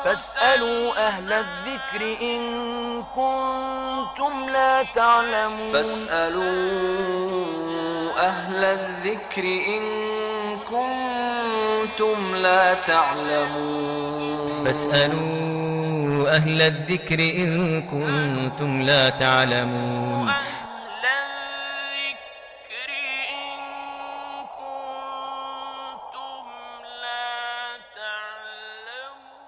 فاسألوا أهل الذكر إن كنتم لا تعلمون فاسألوا أهل الذكر إن كنتم لا تعلمون فاسألوا أهل الذكر إن كنتم لا تعلمون أهل الذكر إن كنتم لا تعلمون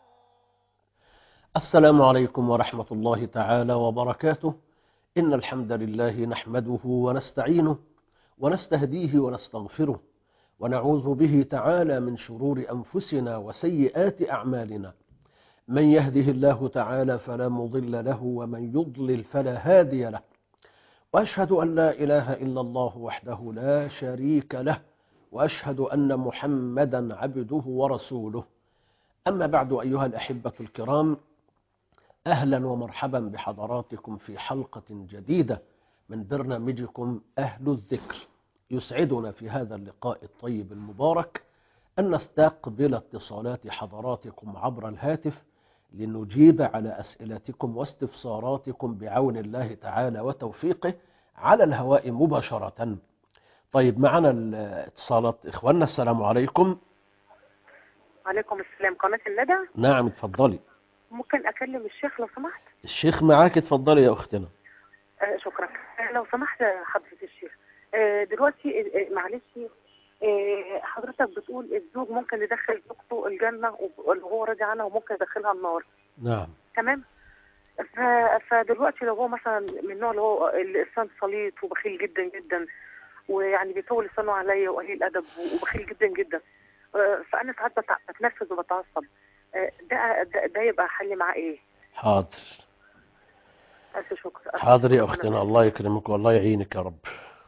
السلام عليكم ورحمة الله تعالى وبركاته إن الحمد لله نحمده ونستعينه ونستهديه ونستغفره ونعوذ به تعالى من شرور أنفسنا وسيئات أعمالنا من يهده الله تعالى فلا مضل له ومن يضلل فلا هادي له وأشهد أن لا إله إلا الله وحده لا شريك له وأشهد أن محمدا عبده ورسوله أما بعد أيها الأحبة الكرام أهلا ومرحبا بحضراتكم في حلقة جديدة من برنامجكم أهل الذكر يسعدنا في هذا اللقاء الطيب المبارك أن نستقبل اتصالات حضراتكم عبر الهاتف لنجيب على أسئلتكم واستفساراتكم بعون الله تعالى وتوفيقه على الهواء مباشرة طيب معنا الاتصالات إخواننا السلام عليكم عليكم السلام قناة الندى نعم اتفضلي ممكن أكلم الشيخ لو سمحت الشيخ معاك اتفضلي يا أختنا آه شكرا آه لو سمحت حضرة الشيخ آه دلوقتي آه معلش آه حضرتك بتقول الزوج ممكن يدخل زوجته الجنة وب- اللي هو راضي عنها وممكن يدخلها النار نعم تمام ف- فدلوقتي لو هو مثلا من النوع اللي هو الإنسان سليط وبخيل جدا جدا ويعني بيطول لسانه عليا وقليل أدب وبخيل جدا جدا آه، فأنا ساعات بتع- بتنفذ وبتعصب آه، ده ده, ده يبقى حل معاه إيه؟ حاضر ألف شكر ألف حاضر يا شكر. أختنا الله يكرمك والله يعينك يا رب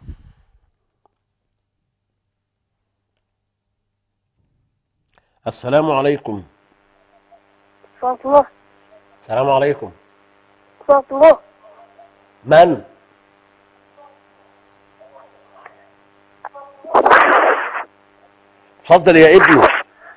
السلام عليكم صلاة الله السلام عليكم صلاة الله من اتفضل يا ابني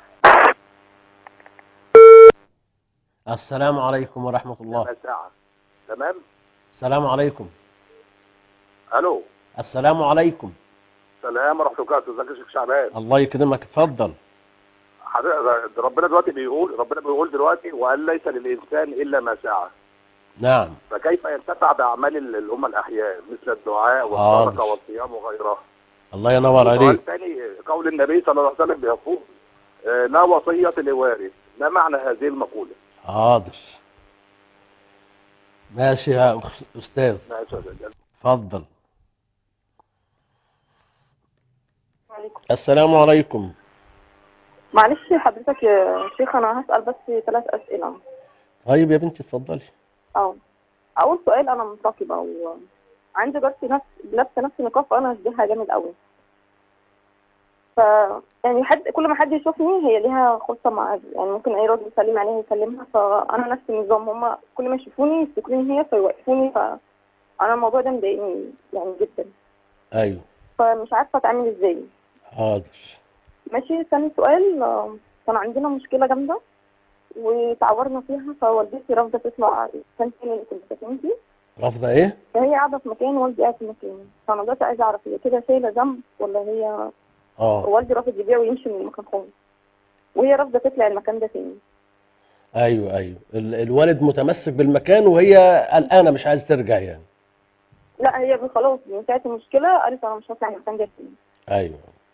السلام عليكم ورحمة الله ساعة تمام السلام عليكم الو السلام عليكم سلام ورحمة الله وبركاته ازيك يا شيخ شعبان الله يكرمك اتفضل حضرتك ربنا دلوقتي بيقول ربنا بيقول دلوقتي وقال ليس للإنسان إلا ما سعى نعم فكيف ينتفع بأعمال ال- الأمة الأحياء مثل الدعاء حاضر. والصدقة والصيام وغيرها الله ينور عليك سؤال ثاني قول النبي صلى الله عليه وسلم بيقول آه، لا وصية لوارث ما معنى هذه المقولة حاضر ماشي يا أخ- أستاذ ماشي يا سيدي. اتفضل عليكم. السلام عليكم معلش حضرتك يا شيخ انا هسأل بس ثلاث اسئلة طيب يا بنتي اتفضلي اه اول سؤال انا منتقبة وعندي جارتي نفس لابسة نفس النقاب فانا اشبهها جامد قوي ف يعني حد كل ما حد يشوفني هي ليها خلطة مع يعني ممكن اي راجل يسلم عليها يكلمها فانا نفس النظام هما كل ما يشوفوني يفتكروني هي فيوقفوني فانا الموضوع ده مضايقني يعني جدا ايوه فمش عارفة اتعامل ازاي حاضر ماشي ثاني سؤال آه، كان عندنا مشكلة جامدة وتعورنا فيها فوالدتي رافضة تطلع كان فين اللي كنت ساكنين فيه رافضه ايه فهي قاعدة في مكان ووالدي قاعد في مكان فأنا دلوقتي عايزة أعرف هي كده شايلة ذنب ولا هي اه والدي رافض يبيع ويمشي من المكان خالص وهي رافضة تطلع المكان ده تاني ايوه ايوه ال- الوالد متمسك بالمكان وهي قلقانه مش عايز ترجع يعني لا هي خلاص من ساعة المشكلة قالت أنا مش هطلع المكان ده تاني ايوه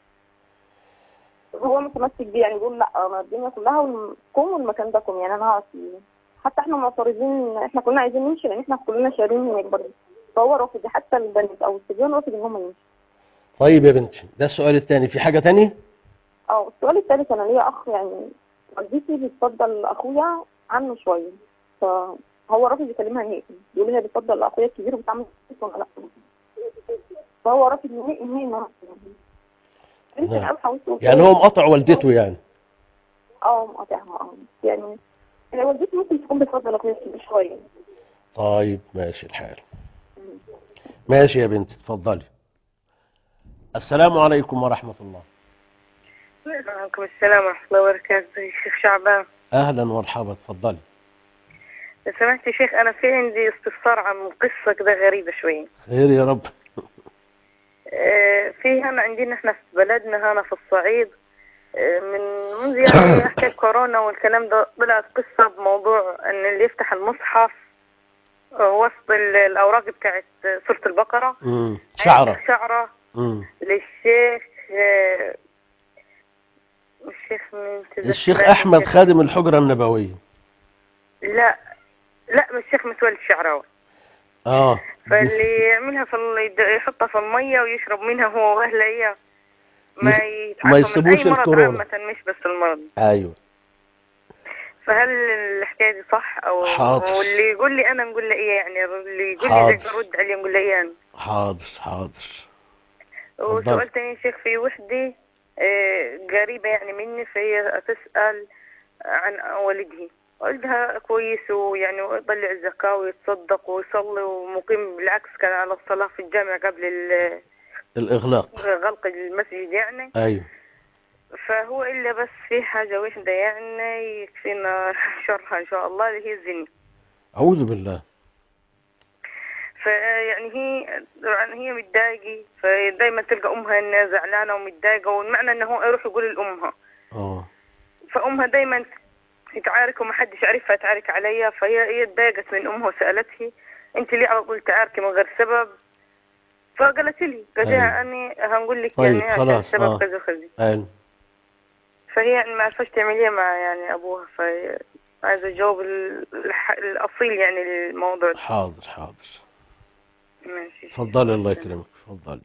هو متمسك بيه يعني بيقول لا أنا الدنيا كلها والكم والمكان ده كم يعني أنا هقعد فيه حتى احنا معترضين احنا كلنا عايزين نمشي لأن احنا كلنا شايلين هناك برضه فهو رافض حتى البنات أو الصبيان رافض إن هم يمشوا طيب يا بنتي ده السؤال الثاني في حاجه تاني اه السؤال الثالث انا ليا اخ يعني والدتي بتفضل اخويا عنه شويه فهو رافض يكلمها نهائي بيقول هي بتفضل اخويا الكبير وبتعمل كويس وانا لا فهو رافض نهائي نهائي معاها يمكن نعم. انا حاولت وقلت يعني له- هو مقاطع والدته يعني اه مقاطعها اه يعني يعني والدتي ممكن تكون بتفضل اخويا الكبير شويه طيب ماشي الحال ماشي يا بنتي اتفضلي السلام عليكم ورحمة الله وعليكم السلام ورحمة الله وبركاته يا شيخ شعبان اهلا ومرحبا اتفضلي لو سمحت يا شيخ انا في عندي استفسار عن قصه كده غريبه شويه خير يا رب آه، في هنا عندنا احنا في بلدنا هنا في الصعيد آه، من منذ يعني حكاية كورونا والكلام ده طلعت قصة بموضوع ان اللي يفتح المصحف آه، وسط ال- الاوراق بتاعت سورة البقرة مم. شعره هيفتح شعره مم. للشيخ آه، الشيخ مين تذكر الشيخ اسمه احمد الشيخ؟ خادم الحجره النبويه لا لا مش الشيخ متولي الشعراوي اه فاللي يعملها في ال- يد- يحطها في المية ويشرب منها هو واهله هي ما ما يتعافى من يسيبوش اي مرض الكورونا. عامة مش بس المرض ايوه فهل الحكايه دي صح او حاضر. واللي يقول لي انا نقول له ايه يعني اللي يقول حاضر. لي زي برد عليه نقول له ايه يعني حاضر حاضر وسؤال تاني يا شيخ في وحده آه، قريبه يعني مني فهي تسال عن والدها والدها كويس ويعني يطلع الزكاة ويتصدق ويصلي ومقيم بالعكس كان على الصلاة في الجامع قبل ال- الاغلاق غلق المسجد يعني ايوه فهو إلا بس في حاجة واحدة يعني يكفينا شرها إن شاء الله اللي هي الزنا اعوذ بالله فيعني هي طبعا هي متضايقة فدايما تلقى أمها إنها زعلانة ومتضايقة والمعنى إنه هو يروح يقول لأمها اه فأمها دايما يتعارك ومحدش عرفها تعارك عليا فهي هي اتضايقت من أمها وسألتها أنت ليه على طول تعاركي من غير سبب فقالت لي قالت أيوة. لها أني هنقول لك طيب، يعني عشان خلاص، السبب آه. كذا كذا ايوه فهي يعني ما عرفتش تعمل ايه مع يعني ابوها ف عايزه الجواب ال- الح- الاصيل يعني للموضوع ده حاضر حاضر ماشي اتفضلي الله يكرمك اتفضلي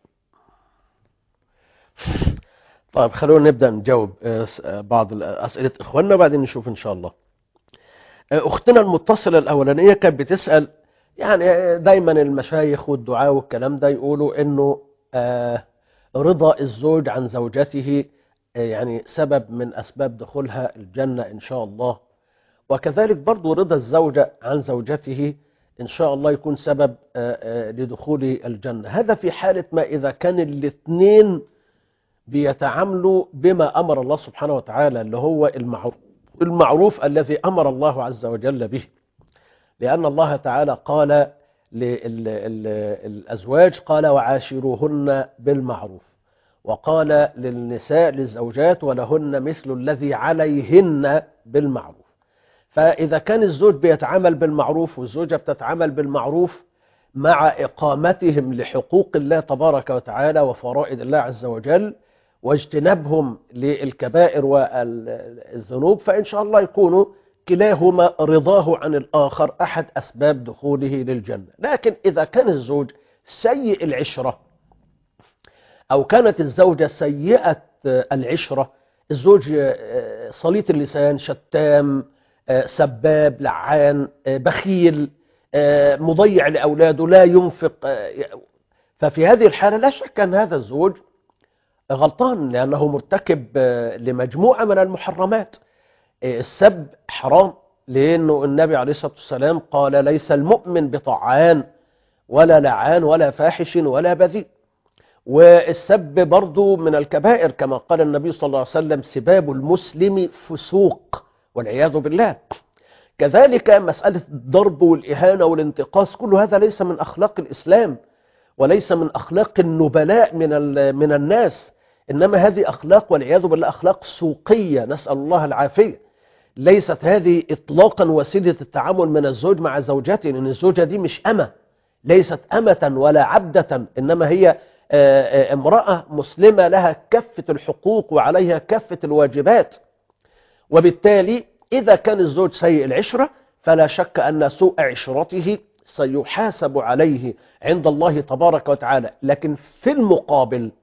طيب خلونا نبدأ نجاوب آه، س- آه، بعض ال- أسئلة إخواننا بعدين نشوف إن شاء الله آه، أختنا المتصلة الأولانية كانت بتسأل يعني آه، دايما المشايخ والدعاء والكلام ده يقولوا إنه آه، رضا الزوج عن زوجته آه، يعني سبب من أسباب دخولها الجنة إن شاء الله وكذلك برضو رضا الزوجة عن زوجته إن شاء الله يكون سبب آه، آه، لدخول الجنة هذا في حالة ما إذا كان الاثنين بيتعاملوا بما أمر الله سبحانه وتعالى اللي هو المعروف, المعروف الذي أمر الله عز وجل به لأن الله تعالى قال للأزواج قال وعاشروهن بالمعروف وقال للنساء للزوجات ولهن مثل الذي عليهن بالمعروف فإذا كان الزوج بيتعامل بالمعروف والزوجة بتتعامل بالمعروف مع إقامتهم لحقوق الله تبارك وتعالى وفرائض الله عز وجل واجتنابهم للكبائر والذنوب فإن شاء الله يكونوا كلاهما رضاه عن الآخر أحد أسباب دخوله للجنة لكن إذا كان الزوج سيء العشرة أو كانت الزوجة سيئة العشرة الزوج صليط اللسان شتام سباب لعان بخيل مضيع لأولاده لا ينفق ففي هذه الحالة لا شك أن هذا الزوج غلطان لأنه مرتكب لمجموعة من المحرمات السب حرام لأنه النبي عليه الصلاة والسلام قال ليس المؤمن بطعان ولا لعان ولا فاحش ولا بذيء والسب برضو من الكبائر كما قال النبي صلى الله عليه وسلم سباب المسلم فسوق والعياذ بالله كذلك مسألة الضرب والإهانة والانتقاص كل هذا ليس من أخلاق الإسلام وليس من أخلاق النبلاء من, من الناس إنما هذه أخلاق والعياذ بالله أخلاق سوقية نسأل الله العافية ليست هذه إطلاقا وسيلة التعامل من الزوج مع زوجته لأن الزوجة دي مش أمة ليست أمة ولا عبدة إنما هي امرأة مسلمة لها كافة الحقوق وعليها كافة الواجبات وبالتالي إذا كان الزوج سيء العشرة فلا شك أن سوء عشرته سيحاسب عليه عند الله تبارك وتعالى لكن في المقابل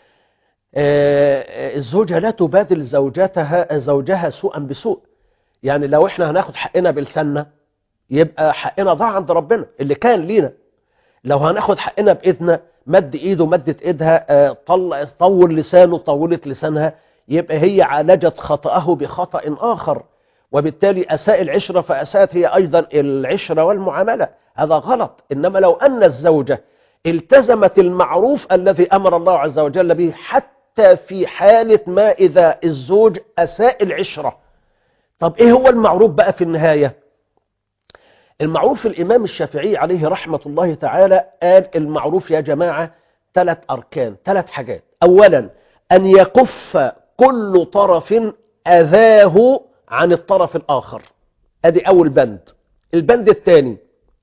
الزوجة لا تبادل زوجتها زوجها سوءا بسوء يعني لو احنا هناخد حقنا بلساننا يبقى حقنا ضاع عند ربنا اللي كان لينا لو هناخد حقنا بإيدنا مد ايده مدت ايدها طل طول لسانه طولت لسانها يبقى هي عالجت خطأه بخطأ آخر وبالتالي أساء العشرة فأساءت هي أيضا العشرة والمعاملة هذا غلط إنما لو أن الزوجة التزمت المعروف الذي أمر الله عز وجل به حتى في حالة ما إذا الزوج أساء العشرة طب ايه هو المعروف بقى في النهاية المعروف الامام الشافعي عليه رحمة الله تعالى قال المعروف يا جماعة ثلاث اركان ثلاث حاجات اولا ان يكف كل طرف اذاه عن الطرف الاخر ادي اول بند البند الثاني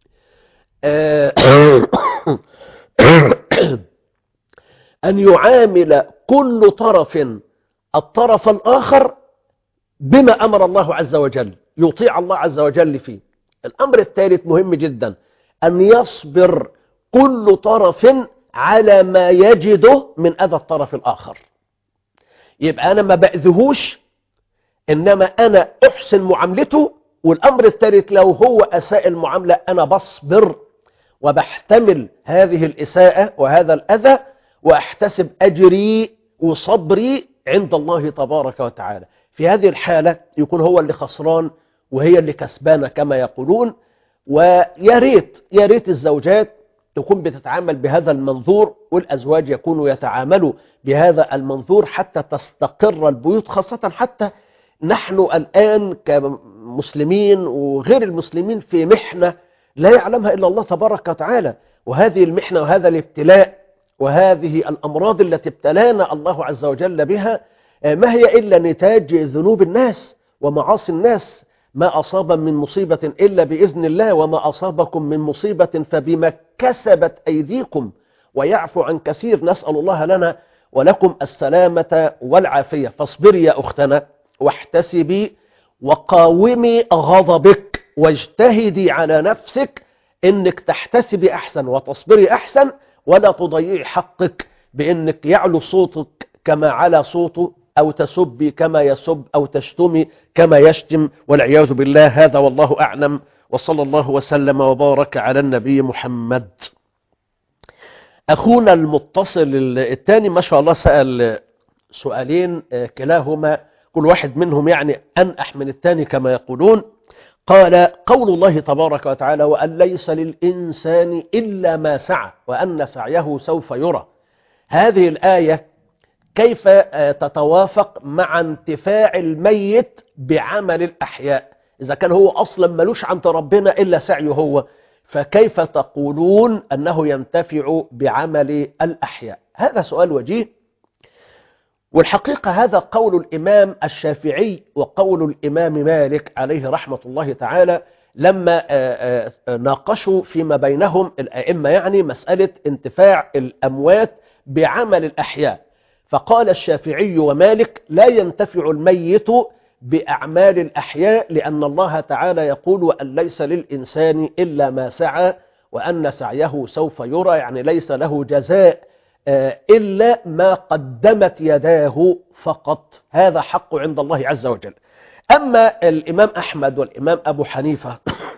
أن يعامل كل طرف الطرف الآخر بما أمر الله عز وجل يطيع الله عز وجل فيه الأمر الثالث مهم جدا أن يصبر كل طرف على ما يجده من أذى الطرف الآخر يبقى أنا ما بأذهوش إنما أنا أحسن معاملته والأمر الثالث لو هو أساء المعاملة أنا بصبر وبحتمل هذه الإساءة وهذا الأذى وأحتسب أجري وصبري عند الله تبارك وتعالى في هذه الحالة يكون هو اللي خسران وهي اللي كسبانة كما يقولون ويا ريت يا ريت الزوجات تكون بتتعامل بهذا المنظور والأزواج يكونوا يتعاملوا بهذا المنظور حتى تستقر البيوت خاصة حتى نحن الآن كمسلمين وغير المسلمين في محنة لا يعلمها إلا الله تبارك وتعالى وهذه المحنة وهذا الابتلاء وهذه الأمراض التي ابتلانا الله عز وجل بها ما هي إلا نتاج ذنوب الناس ومعاصي الناس ما أصاب من مصيبة إلا بإذن الله وما أصابكم من مصيبة فبما كسبت أيديكم ويعفو عن كثير نسأل الله لنا ولكم السلامة والعافية فاصبري يا أختنا واحتسبي وقاومي غضبك واجتهدي على نفسك انك تحتسبي احسن وتصبري احسن ولا تضيعي حقك بانك يعلو صوتك كما على صوته او تسبي كما يسب او تشتمي كما يشتم والعياذ بالله هذا والله اعلم وصلى الله وسلم وبارك على النبي محمد اخونا المتصل الثاني ما شاء الله سأل سؤالين كلاهما كل واحد منهم يعني انأح من الثاني كما يقولون قال قول الله تبارك وتعالى وأن ليس للإنسان إلا ما سعى وأن سعيه سوف يرى هذه الآية كيف تتوافق مع انتفاع الميت بعمل الأحياء إذا كان هو أصلا ملوش عند ربنا إلا سعيه هو فكيف تقولون أنه ينتفع بعمل الأحياء هذا سؤال وجيه والحقيقة هذا قول الإمام الشافعي وقول الإمام مالك عليه رحمة الله تعالى لما ناقشوا فيما بينهم الأئمة يعني مسألة انتفاع الأموات بعمل الأحياء فقال الشافعي ومالك لا ينتفع الميت بأعمال الأحياء لأن الله تعالى يقول وأن ليس للإنسان إلا ما سعى وأن سعيه سوف يرى يعني ليس له جزاء إلا ما قدمت يداه فقط هذا حق عند الله عز وجل أما الإمام أحمد والإمام أبو حنيفة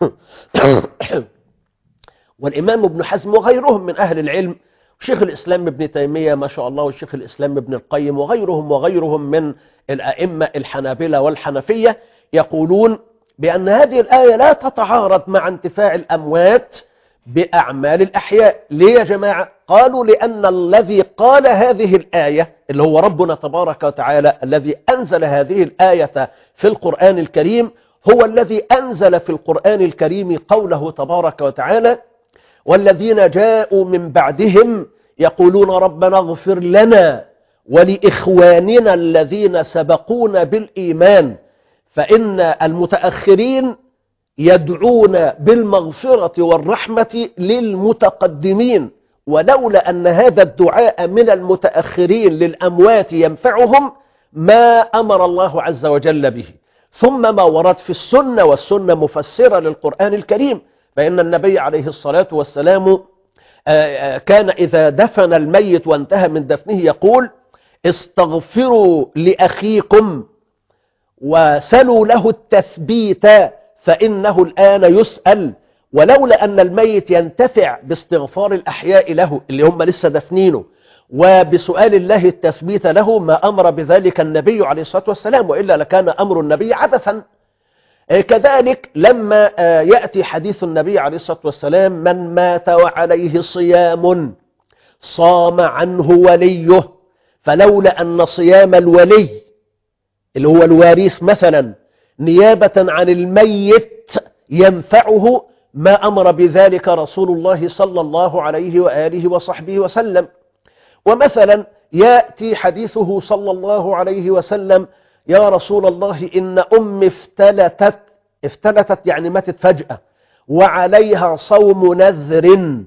والإمام ابن حزم وغيرهم من أهل العلم شيخ الإسلام ابن تيمية ما شاء الله والشيخ الإسلام ابن القيم وغيرهم وغيرهم من الأئمة الحنابلة والحنفية يقولون بأن هذه الآية لا تتعارض مع انتفاع الأموات بأعمال الأحياء ليه يا جماعة قالوا لأن الذي قال هذه الآية اللي هو ربنا تبارك وتعالى الذي أنزل هذه الآية في القرآن الكريم هو الذي أنزل في القرآن الكريم قوله تبارك وتعالى والذين جاءوا من بعدهم يقولون ربنا اغفر لنا ولإخواننا الذين سبقونا بالإيمان فإن المتأخرين يدعون بالمغفرة والرحمة للمتقدمين ولولا أن هذا الدعاء من المتأخرين للأموات ينفعهم ما أمر الله عز وجل به ثم ما ورد في السنة والسنة مفسرة للقرآن الكريم فإن النبي عليه الصلاة والسلام كان إذا دفن الميت وانتهى من دفنه يقول استغفروا لأخيكم وسلوا له التثبيت فإنه الآن يسأل ولولا أن الميت ينتفع باستغفار الأحياء له اللي هم لسه دفنينه وبسؤال الله التثبيت له ما أمر بذلك النبي عليه الصلاة والسلام وإلا لكان أمر النبي عبثا كذلك لما يأتي حديث النبي عليه الصلاة والسلام من مات وعليه صيام صام عنه وليه فلولا أن صيام الولي اللي هو الواريث مثلا نيابة عن الميت ينفعه ما أمر بذلك رسول الله صلى الله عليه وآله وصحبه وسلم ومثلا يأتي حديثه صلى الله عليه وسلم يا رسول الله إن أم افتلتت افتلتت يعني ماتت فجأة وعليها صوم نذر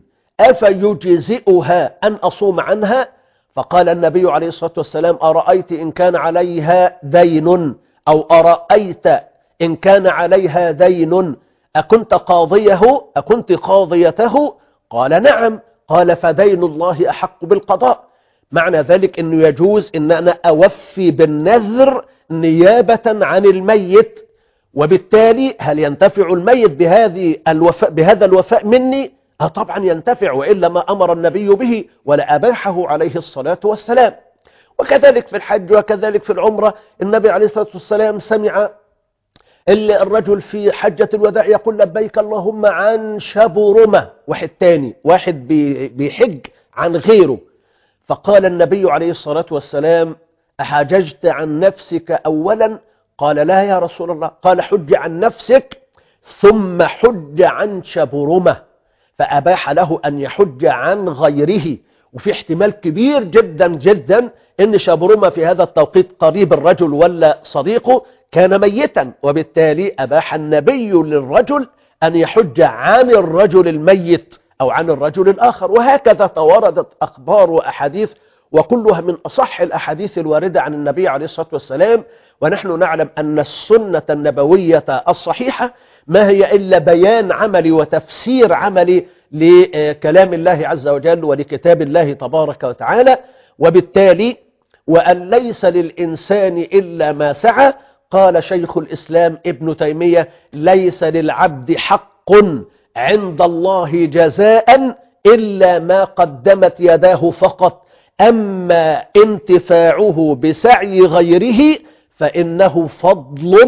أفيجزئها أن أصوم عنها فقال النبي عليه الصلاة والسلام أرأيت إن كان عليها دين أو أرأيت إن كان عليها دين أكنت قاضيه أكنت قاضيته قال نعم قال فدين الله أحق بالقضاء معنى ذلك أنه يجوز أن أنا أوفي بالنذر نيابة عن الميت وبالتالي هل ينتفع الميت بهذه الوفاء بهذا الوفاء مني آه طبعا ينتفع وإلا ما أمر النبي به ولا أباحه عليه الصلاة والسلام وكذلك في الحج وكذلك في العمرة النبي عليه الصلاة والسلام سمع الرجل في حجة الوداع يقول لبيك اللهم عن شبرمة واحد تاني واحد بيحج عن غيره فقال النبي عليه الصلاة والسلام أحججت عن نفسك أولا قال لا يا رسول الله قال حج عن نفسك ثم حج عن شبرمة فأباح له أن يحج عن غيره وفي احتمال كبير جدا جدا ان شبرمة في هذا التوقيت قريب الرجل ولا صديقه كان ميتا وبالتالي أباح النبي للرجل أن يحج عن الرجل الميت أو عن الرجل الآخر وهكذا توردت أخبار وأحاديث وكلها من أصح الأحاديث الواردة عن النبي عليه الصلاة والسلام ونحن نعلم أن السنة النبوية الصحيحة ما هي إلا بيان عملي وتفسير عملي لكلام الله عز وجل ولكتاب الله تبارك وتعالى وبالتالي وأن ليس للإنسان إلا ما سعى قال شيخ الإسلام ابن تيمية ليس للعبد حق عند الله جزاء إلا ما قدمت يداه فقط أما انتفاعه بسعي غيره فإنه فضل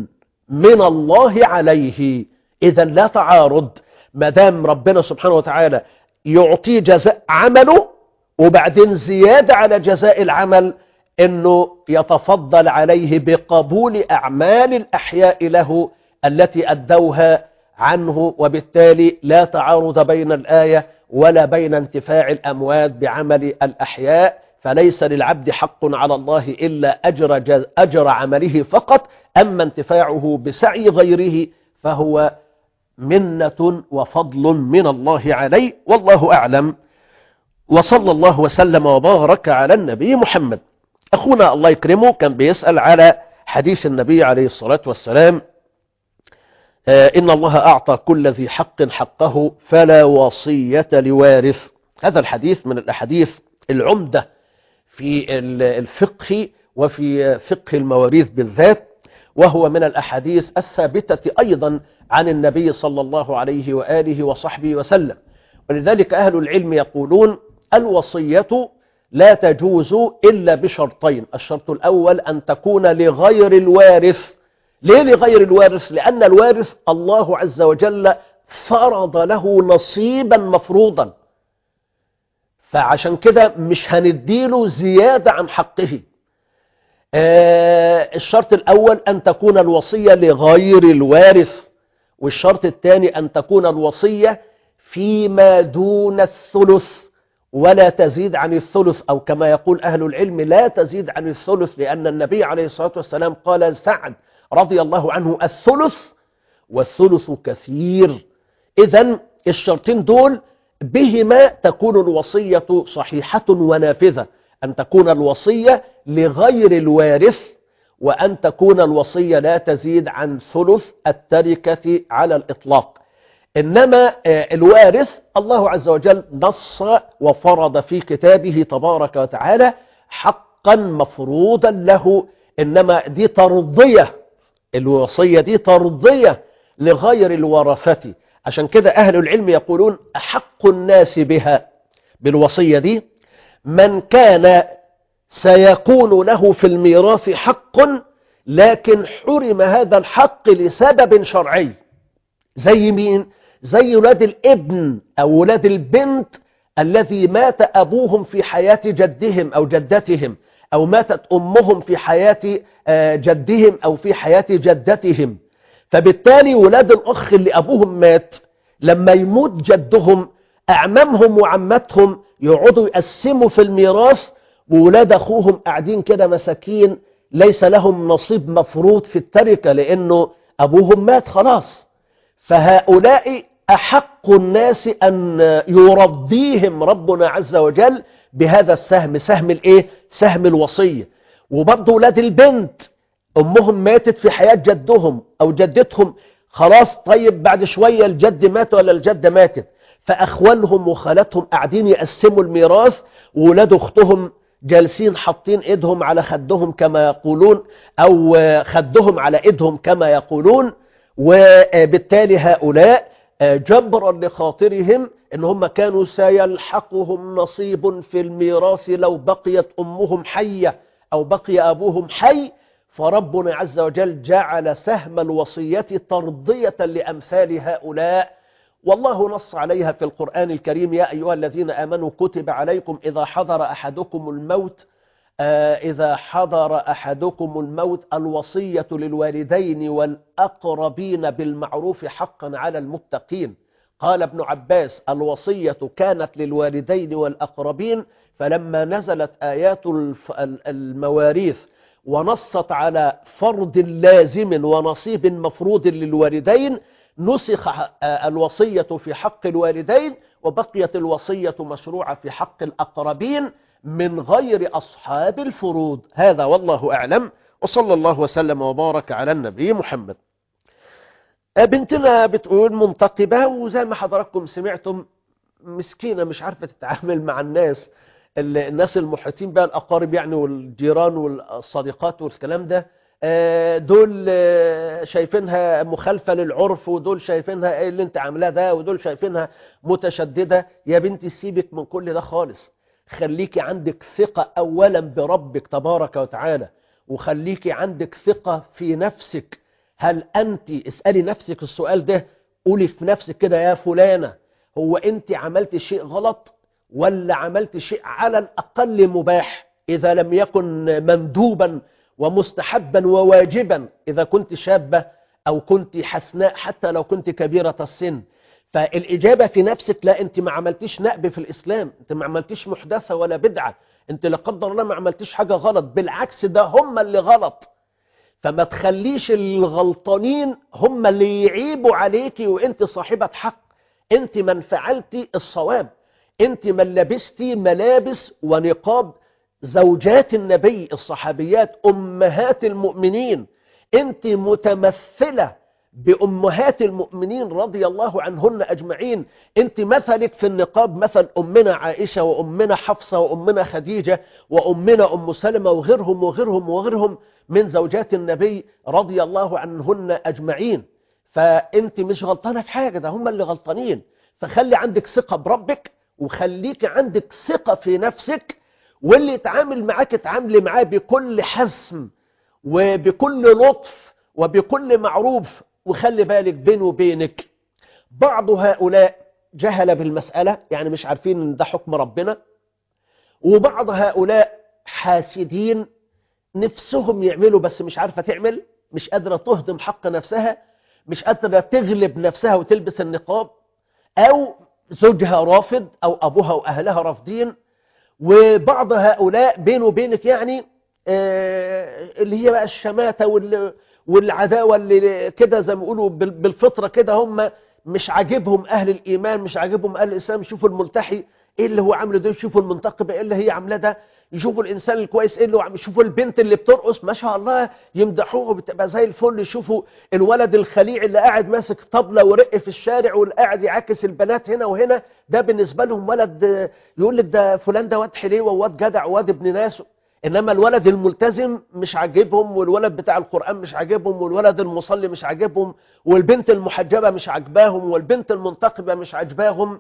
من الله عليه إذا لا تعارض ما دام ربنا سبحانه وتعالى يعطيه جزاء عمله وبعدين زيادة على جزاء العمل انه يتفضل عليه بقبول اعمال الاحياء له التي ادوها عنه وبالتالي لا تعارض بين الايه ولا بين انتفاع الاموات بعمل الاحياء فليس للعبد حق على الله الا اجر جز اجر عمله فقط اما انتفاعه بسعي غيره فهو منه وفضل من الله عليه والله اعلم وصلى الله وسلم وبارك على النبي محمد أخونا الله يكرمه كان بيسأل على حديث النبي عليه الصلاة والسلام آه إن الله أعطى كل ذي حق حقه فلا وصية لوارث هذا الحديث من الأحاديث العمدة في الفقه وفي فقه المواريث بالذات وهو من الأحاديث الثابتة أيضا عن النبي صلى الله عليه وآله وصحبه وسلم ولذلك أهل العلم يقولون الوصية لا تجوز إلا بشرطين الشرط الأول أن تكون لغير الوارث ليه لغير الوارث لأن الوارث الله عز وجل فرض له نصيبا مفروضا فعشان كده مش هنديله زيادة عن حقه آه الشرط الأول أن تكون الوصية لغير الوارث والشرط الثاني أن تكون الوصية فيما دون الثلث ولا تزيد عن الثلث أو كما يقول أهل العلم لا تزيد عن الثلث لأن النبي عليه الصلاة والسلام قال سعد رضي الله عنه الثلث والثلث كثير إذا الشرطين دول بهما تكون الوصية صحيحة ونافذة أن تكون الوصية لغير الوارث وأن تكون الوصية لا تزيد عن ثلث التركة على الإطلاق إنما الوارث الله عز وجل نص وفرض في كتابه تبارك وتعالى حقا مفروضا له إنما دي ترضية الوصية دي ترضية لغير الورثة عشان كده أهل العلم يقولون أحق الناس بها بالوصية دي من كان سيكون له في الميراث حق لكن حرم هذا الحق لسبب شرعي زي مين؟ زي ولاد الابن أو ولاد البنت الذي مات أبوهم في حياة جدهم أو جدتهم أو ماتت أمهم في حياة آه، جدهم أو في حياة جدتهم فبالتالي ولاد الأخ اللي أبوهم مات لما يموت جدهم أعمامهم وعمتهم يقعدوا يقسموا في الميراث وولاد أخوهم قاعدين كده مساكين ليس لهم نصيب مفروض في التركة لأنه أبوهم مات خلاص فهؤلاء أحق الناس أن يرضيهم ربنا عز وجل بهذا السهم سهم الإيه؟ سهم الوصية وبرضه ولاد البنت أمهم ماتت في حياة جدهم أو جدتهم خلاص طيب بعد شوية الجد مات ولا الجدة ماتت فأخوانهم وخالاتهم قاعدين يقسموا الميراث وولاد أختهم جالسين حاطين ايدهم على خدهم كما يقولون او خدهم على ايدهم كما يقولون وبالتالي هؤلاء جبرا لخاطرهم ان هم كانوا سيلحقهم نصيب في الميراث لو بقيت امهم حية او بقي ابوهم حي فربنا عز وجل جعل سهم الوصية ترضية لامثال هؤلاء والله نص عليها في القرآن الكريم يا أيها الذين آمنوا كتب عليكم إذا حضر أحدكم الموت آه إذا حضر أحدكم الموت الوصية للوالدين والأقربين بالمعروف حقا على المتقين قال ابن عباس الوصية كانت للوالدين والأقربين فلما نزلت آيات الف- المواريث ونصت على فرض لازم ونصيب مفروض للوالدين نسخ آه، الوصية في حق الوالدين وبقيت الوصية مشروعة في حق الأقربين من غير أصحاب الفروض هذا والله أعلم وصلى الله وسلم وبارك على النبي محمد آه، بنتنا بتقول منتقبة وزي ما حضراتكم سمعتم مسكينة مش عارفة تتعامل مع الناس ال- الناس المحيطين بها الأقارب يعني والجيران والصديقات والكلام ده آه، دول آه، شايفينها مخالفة للعرف ودول شايفينها ايه اللي انت عاملاه ده ودول شايفينها متشددة يا بنتي سيبك من كل ده خالص خليكي عندك ثقة أولا بربك تبارك وتعالى وخليكي عندك ثقة في نفسك هل أنت اسألي نفسك السؤال ده قولي في نفسك كده يا فلانة هو أنت عملت شيء غلط ولا عملت شيء على الأقل مباح إذا لم يكن مندوبا ومستحبا وواجبا إذا كنت شابة أو كنت حسناء حتى لو كنت كبيرة السن فالإجابة في نفسك لا أنت ما عملتيش نقب في الإسلام أنت ما عملتيش محدثة ولا بدعة أنت لا قدر الله ما عملتيش حاجة غلط بالعكس ده هم اللي غلط فما تخليش الغلطانين هم اللي يعيبوا عليكي وانت صاحبة حق انت من فعلتي الصواب انت من لبستي ملابس ونقاب زوجات النبي الصحابيات امهات المؤمنين انت متمثلة بأمهات المؤمنين رضي الله عنهن أجمعين انت مثلك في النقاب مثل أمنا عائشة وأمنا حفصة وأمنا خديجة وأمنا أم سلمة وغيرهم وغيرهم وغيرهم من زوجات النبي رضي الله عنهن أجمعين فانت مش غلطانة في حاجة ده هم اللي غلطانين فخلي عندك ثقة بربك وخليك عندك ثقة في نفسك واللي يتعامل معاك اتعاملي معاه بكل حزم وبكل لطف وبكل معروف وخلي بالك بينه وبينك بعض هؤلاء جهل بالمسألة يعني مش عارفين ان ده حكم ربنا وبعض هؤلاء حاسدين نفسهم يعملوا بس مش عارفة تعمل مش قادرة تهضم حق نفسها مش قادرة تغلب نفسها وتلبس النقاب أو زوجها رافض أو أبوها وأهلها رافضين وبعض هؤلاء بينه وبينك يعني آه، اللي هي بقى الشماتة وال- والعداوة اللي كده زي ما بيقولوا بال- بالفطرة كده هم مش عاجبهم أهل الإيمان مش عاجبهم أهل الإسلام يشوفوا الملتحي إيه اللي هو عامله ده يشوفوا المنتقبة إيه اللي هي عاملاه ده يشوفوا الإنسان الكويس إيه اللي هو عم يشوفوا البنت اللي بترقص ما شاء الله يمدحوها بتبقى زي الفل يشوفوا الولد الخليع اللي قاعد ماسك طبلة ورق في الشارع والقاعد يعاكس البنات هنا وهنا ده بالنسبة لهم ولد آه، يقول لك ده فلان ده واد حليوة وواد جدع وواد ابن ناس انما الولد الملتزم مش عاجبهم والولد بتاع القرآن مش عاجبهم والولد المصلي مش عاجبهم والبنت المحجبة مش عاجباهم والبنت المنتقبة مش عاجباهم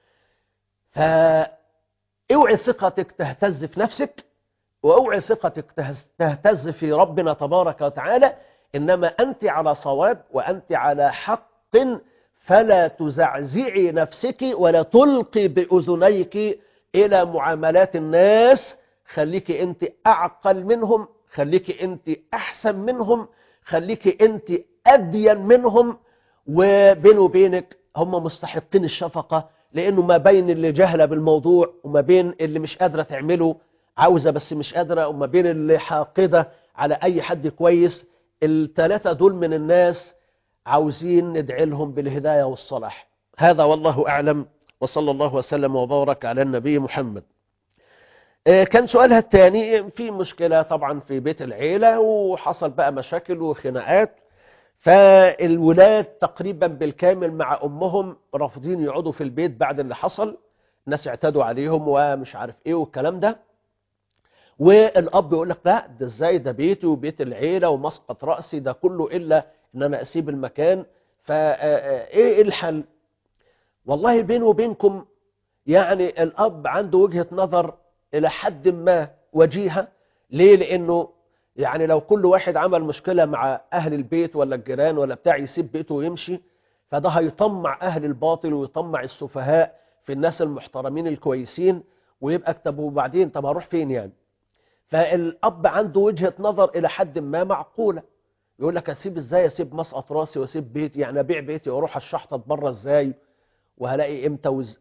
فاوعي ثقتك تهتز في نفسك واوعي ثقتك تهز- تهتز في ربنا تبارك وتعالى انما انت على صواب وانت على حق فلا تزعزعي نفسك ولا تلقي باذنيك الى معاملات الناس خليكي انت اعقل منهم خليكي انت احسن منهم خليكي انت ادين منهم وبينه وبينك هم مستحقين الشفقة لانه ما بين اللي جهلة بالموضوع وما بين اللي مش قادرة تعمله عاوزة بس مش قادرة وما بين اللي حاقدة على اي حد كويس الثلاثة دول من الناس عاوزين ندعي لهم بالهداية والصلاح هذا والله أعلم وصلى الله وسلم وبارك على النبي محمد آه، كان سؤالها الثاني في مشكلة طبعا في بيت العيلة وحصل بقى مشاكل وخناقات فالولاد تقريبا بالكامل مع أمهم رافضين يقعدوا في البيت بعد اللي حصل الناس اعتدوا عليهم ومش عارف ايه والكلام ده والاب يقول لك لا ده ازاي ده بيتي وبيت العيله ومسقط راسي ده كله الا ان انا اسيب المكان فايه الحل والله بيني وبينكم يعني الاب عنده وجهه نظر الى حد ما وجيهه ليه لانه يعني لو كل واحد عمل مشكله مع اهل البيت ولا الجيران ولا بتاع يسيب بيته ويمشي فده هيطمع اهل الباطل ويطمع السفهاء في الناس المحترمين الكويسين ويبقى طب وبعدين طب هروح فين يعني فالاب عنده وجهه نظر الى حد ما معقوله يقول لك اسيب ازاي اسيب مسقط راسي واسيب بيتي يعني ابيع بيتي واروح الشحطط بره ازاي وهلاقي امتى وز...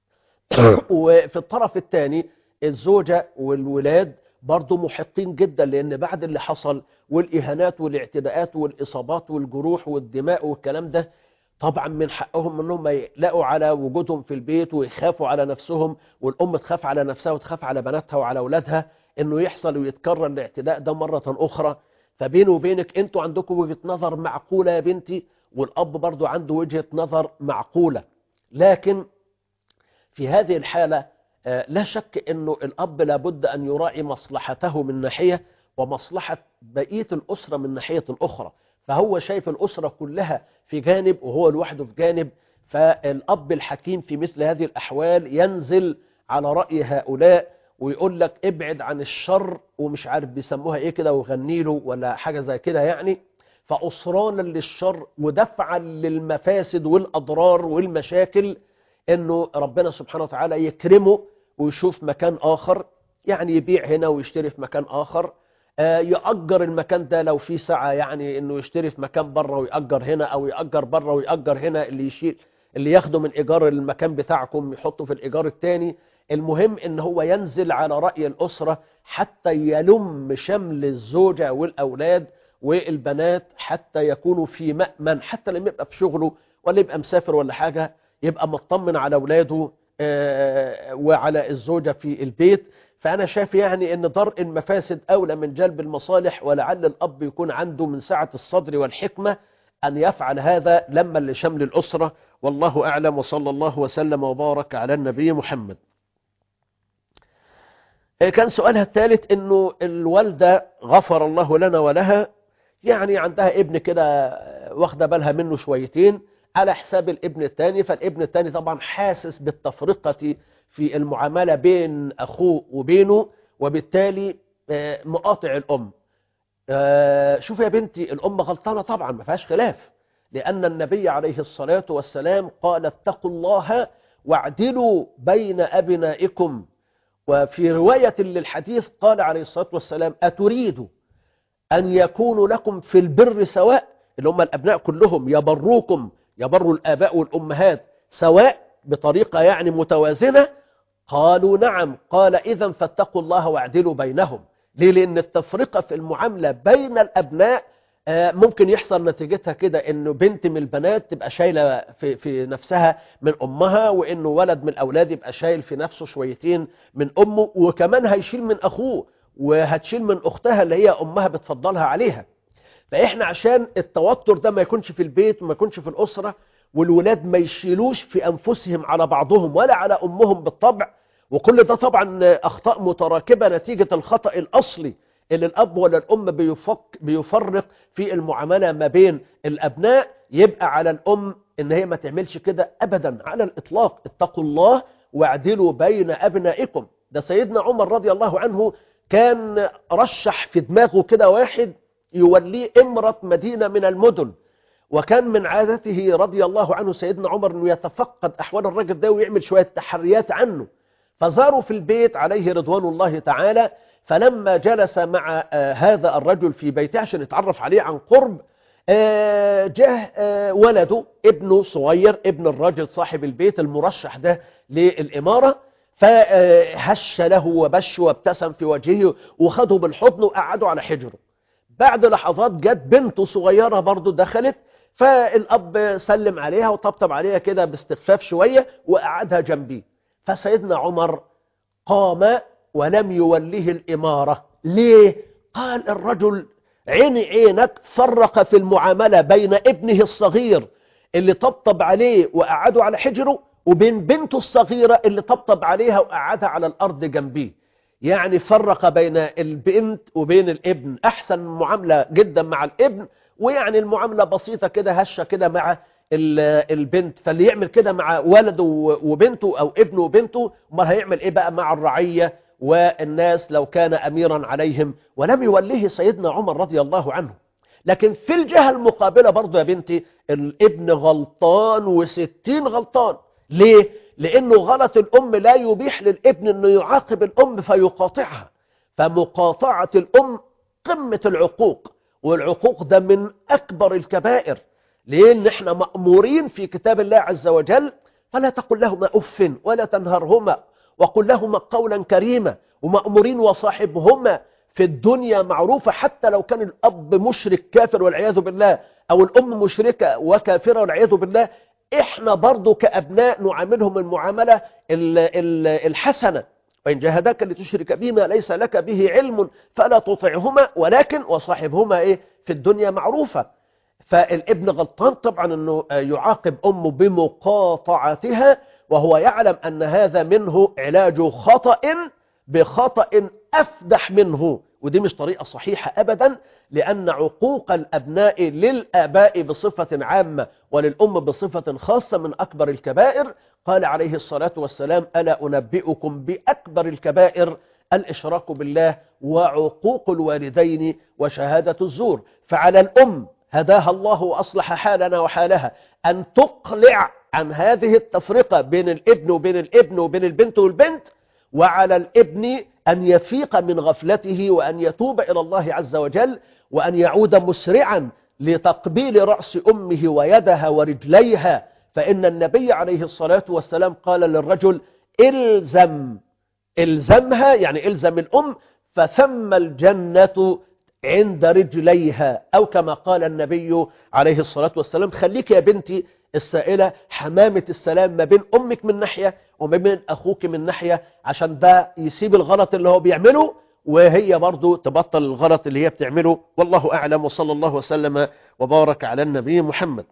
وفي الطرف الثاني الزوجه والولاد برضه محقين جدا لان بعد اللي حصل والاهانات والاعتداءات والاصابات والجروح والدماء والكلام ده طبعا من حقهم انهم يقلقوا على وجودهم في البيت ويخافوا على نفسهم والام تخاف على نفسها وتخاف على بناتها وعلى اولادها انه يحصل ويتكرر الاعتداء ده مرة اخرى فبينه وبينك انتوا عندكم وجهة نظر معقولة يا بنتي والاب برضو عنده وجهة نظر معقولة لكن في هذه الحالة آه، لا شك انه الاب لابد ان يراعي مصلحته من ناحية ومصلحة بقية الاسرة من ناحية اخرى فهو شايف الاسرة كلها في جانب وهو لوحده في جانب فالاب الحكيم في مثل هذه الاحوال ينزل على رأي هؤلاء ويقول لك ابعد عن الشر ومش عارف بيسموها ايه كده وغني له ولا حاجة زي كده يعني فأسرانا للشر ودفعا للمفاسد والأضرار والمشاكل انه ربنا سبحانه وتعالى يكرمه ويشوف مكان آخر يعني يبيع هنا ويشتري في مكان آخر آه، يأجر المكان ده لو في سعة يعني انه يشتري في مكان بره ويأجر هنا او يأجر بره ويأجر هنا اللي يشيل اللي ياخده من ايجار المكان بتاعكم يحطه في الايجار التاني المهم ان هو ينزل على رأي الأسرة حتى يلم شمل الزوجة والأولاد والبنات حتى يكونوا في مأمن حتى لما يبقى في شغله ولا يبقى مسافر ولا حاجة يبقى مطمن على أولاده آه، وعلى الزوجة في البيت فأنا شايف يعني أن درء المفاسد أولى من جلب المصالح ولعل الأب يكون عنده من سعة الصدر والحكمة أن يفعل هذا لما لشمل الأسرة والله أعلم وصلى الله وسلم وبارك على النبي محمد كان سؤالها الثالث انه الوالدة غفر الله لنا ولها يعني عندها ابن كده واخده بالها منه شويتين على حساب الابن الثاني فالابن الثاني طبعا حاسس بالتفرقة في المعاملة بين اخوه وبينه وبالتالي آه، مقاطع الام آه، شوف يا بنتي الام غلطانة طبعا ما فيهاش خلاف لان النبي عليه الصلاة والسلام قال اتقوا الله واعدلوا بين ابنائكم وفي رواية للحديث قال عليه الصلاة والسلام أتريد أن يكونوا لكم في البر سواء اللي هم الأبناء كلهم يبروكم يبروا الآباء والأمهات سواء بطريقة يعني متوازنة قالوا نعم قال إذا فاتقوا الله واعدلوا بينهم ليه لأن التفرقة في المعاملة بين الأبناء آه، ممكن يحصل نتيجتها كده انه بنت من البنات تبقى شايلة في, في نفسها من امها وانه ولد من الاولاد يبقى شايل في نفسه شويتين من امه وكمان هيشيل من اخوه وهتشيل من اختها اللي هي امها بتفضلها عليها فاحنا عشان التوتر ده ما يكونش في البيت وما يكونش في الاسرة والولاد ما يشيلوش في انفسهم على بعضهم ولا على امهم بالطبع وكل ده طبعا اخطاء متراكبة نتيجة الخطأ الاصلي اللي الأب ولا الأم بيفك بيفرق في المعاملة ما بين الأبناء يبقى على الأم إن هي ما تعملش كده أبدا على الإطلاق اتقوا الله واعدلوا بين أبنائكم ده سيدنا عمر رضي الله عنه كان رشح في دماغه كده واحد يوليه امرة مدينة من المدن وكان من عادته رضي الله عنه سيدنا عمر أنه يتفقد أحوال الرجل ده ويعمل شوية تحريات عنه فزاروا في البيت عليه رضوان الله تعالى فلما جلس مع آه، هذا الرجل في بيته عشان يتعرف عليه عن قرب آه، جه آه، ولده ابنه صغير ابن الراجل صاحب البيت المرشح ده للإمارة فهش له وبش وابتسم في وجهه وخده بالحضن وقعده على حجره بعد لحظات جت بنته صغيرة برضو دخلت فالأب سلم عليها وطبطب عليها كده باستخفاف شوية وقعدها جنبيه فسيدنا عمر قام ولم يوله الإمارة ليه؟ قال الرجل عيني عينك فرق في المعاملة بين ابنه الصغير اللي طبطب عليه وقعده على حجره وبين بنته الصغيرة اللي طبطب عليها وقعدها على الأرض جنبيه يعني فرق بين البنت وبين الابن أحسن معاملة جدا مع الابن ويعني المعاملة بسيطة كده هشة كده مع ال- البنت فاللي يعمل كده مع ولده وبنته أو ابنه وبنته امال هيعمل إيه بقى مع الرعية والناس لو كان أميرا عليهم ولم يوليه سيدنا عمر رضي الله عنه لكن في الجهة المقابلة برضو يا بنتي الابن غلطان وستين غلطان ليه؟ لأنه غلط الأم لا يبيح للابن أنه يعاقب الأم فيقاطعها فمقاطعة الأم قمة العقوق والعقوق ده من أكبر الكبائر لأن احنا مأمورين في كتاب الله عز وجل فلا تقل لهما أف ولا تنهرهما وقل لهما قولا كريما ومأمورين وصاحبهما في الدنيا معروفة حتى لو كان الأب مشرك كافر والعياذ بالله أو الأم مشركة وكافرة والعياذ بالله إحنا برضو كأبناء نعاملهم المعاملة ال- ال- الحسنة وإن جاهداك لتشرك بما ليس لك به علم فلا تطعهما ولكن وصاحبهما إيه في الدنيا معروفة فالابن غلطان طبعا أنه يعاقب أمه بمقاطعتها وهو يعلم أن هذا منه علاج خطأ بخطأ أفدح منه ودي مش طريقة صحيحة أبدا لأن عقوق الأبناء للآباء بصفة عامة وللأم بصفة خاصة من أكبر الكبائر قال عليه الصلاة والسلام ألا أنبئكم بأكبر الكبائر الإشراك بالله وعقوق الوالدين وشهادة الزور فعلى الأم هداها الله وأصلح حالنا وحالها أن تقلع عن هذه التفرقة بين الابن وبين الابن وبين البنت والبنت وعلى الابن أن يفيق من غفلته وأن يتوب إلى الله عز وجل وأن يعود مسرعا لتقبيل رأس أمه ويدها ورجليها فإن النبي عليه الصلاة والسلام قال للرجل إلزم إلزمها يعني إلزم الأم فثم الجنة عند رجليها أو كما قال النبي عليه الصلاة والسلام خليك يا بنتي السائلة حمامة السلام ما بين أمك من ناحية وما بين أخوك من ناحية عشان ده يسيب الغلط اللي هو بيعمله وهي برضو تبطل الغلط اللي هي بتعمله والله أعلم وصلى الله وسلم وبارك على النبي محمد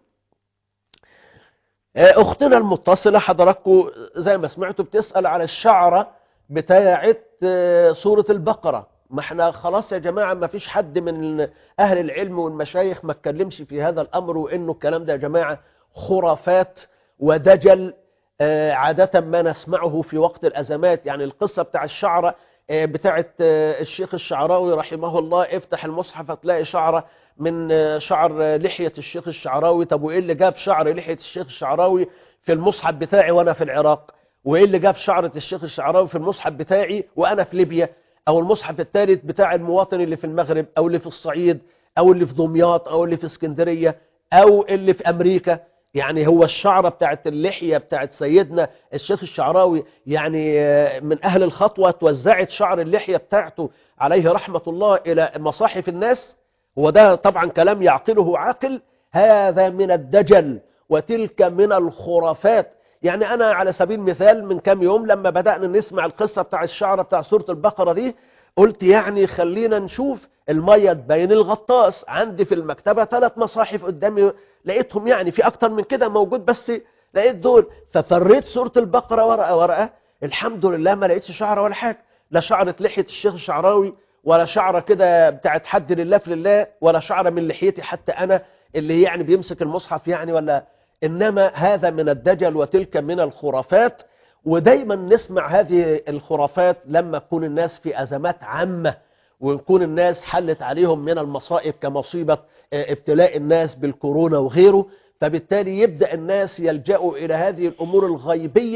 أختنا المتصلة حضراتكم زي ما سمعتوا بتسأل على الشعرة بتاعة سورة البقرة ما احنا خلاص يا جماعة ما فيش حد من أهل العلم والمشايخ ما اتكلمش في هذا الأمر وإنه الكلام ده يا جماعة خرافات ودجل عادة ما نسمعه في وقت الأزمات يعني القصة بتاع الشعرة بتاعة الشيخ الشعراوي رحمه الله افتح المصحف هتلاقي شعرة من شعر لحية الشيخ الشعراوي طب وإيه اللي جاب شعر لحية الشيخ الشعراوي في المصحف بتاعي وأنا في العراق وإيه اللي جاب شعرة الشيخ الشعراوي في المصحف بتاعي وأنا في ليبيا أو المصحف الثالث بتاع المواطن اللي في المغرب أو اللي في الصعيد أو اللي في دمياط أو اللي في اسكندرية أو اللي في أمريكا يعني هو الشعرة بتاعت اللحية بتاعت سيدنا الشيخ الشعراوي يعني من أهل الخطوة توزعت شعر اللحية بتاعته عليه رحمة الله إلى مصاحف الناس هو ده طبعا كلام يعقله عاقل هذا من الدجل وتلك من الخرافات يعني أنا على سبيل المثال من كام يوم لما بدأنا نسمع القصة بتاع الشعرة بتاع سورة البقرة دي قلت يعني خلينا نشوف المية بين الغطاس عندي في المكتبة ثلاث مصاحف قدامي لقيتهم يعني في أكتر من كده موجود بس لقيت دول ففريت سورة البقرة ورقة ورقة الحمد لله ما لقيتش شعرة ولا حاجة لا شعرة لحية الشيخ الشعراوي ولا شعرة كده بتاعت حد لله في لله ولا شعرة من لحيتي حتى أنا اللي يعني بيمسك المصحف يعني ولا إنما هذا من الدجل وتلك من الخرافات ودايما نسمع هذه الخرافات لما تكون الناس في أزمات عامة ويكون الناس حلت عليهم من المصائب كمصيبة ابتلاء الناس بالكورونا وغيره فبالتالي يبدأ الناس يلجأوا إلى هذه الأمور الغيبية